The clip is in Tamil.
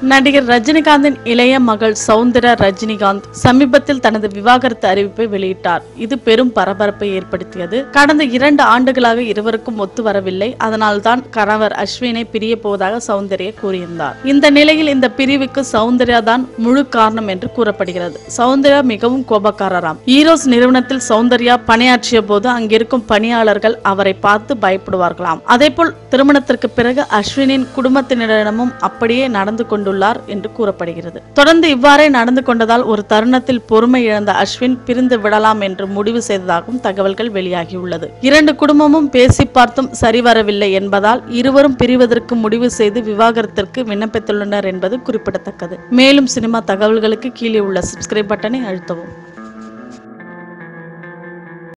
நடிகர் ரஜினிகாந்தின் இளைய மகள் சௌந்தர்யா ரஜினிகாந்த் சமீபத்தில் தனது விவாகரத்து அறிவிப்பை வெளியிட்டார் இது பெரும் பரபரப்பை ஏற்படுத்தியது கடந்த இரண்டு ஆண்டுகளாக இருவருக்கும் ஒத்து வரவில்லை அதனால்தான் கணவர் அஸ்வினை பிரிய போவதாக சௌந்தர்யா கூறியிருந்தார் இந்த நிலையில் இந்த பிரிவுக்கு சௌந்தர்யா தான் முழு காரணம் என்று கூறப்படுகிறது சௌந்தர்யா மிகவும் கோபக்காரராம் ஈரோஸ் நிறுவனத்தில் சௌந்தர்யா பணியாற்றிய போது அங்கிருக்கும் பணியாளர்கள் அவரை பார்த்து பயப்படுவார்களாம் அதேபோல் திருமணத்திற்கு பிறகு அஸ்வினின் குடும்பத்தினரிடமும் அப்படியே நடந்து கொண்டுள்ளார் என்று கூறப்படுகிறது தொடர்ந்து இவ்வாறே நடந்து கொண்டதால் ஒரு தருணத்தில் பொறுமை இழந்த அஸ்வின் பிரிந்து விடலாம் என்று முடிவு செய்ததாகவும் தகவல்கள் வெளியாகியுள்ளது இரண்டு குடும்பமும் பேசி பார்த்தும் சரிவரவில்லை என்பதால் இருவரும் பிரிவதற்கு முடிவு செய்து விவாகரத்திற்கு விண்ணப்பித்துள்ளனர் என்பது குறிப்பிடத்தக்கது மேலும் சினிமா தகவல்களுக்கு கீழே உள்ள சப்ஸ்கிரைப் பட்டனை அழுத்தவும்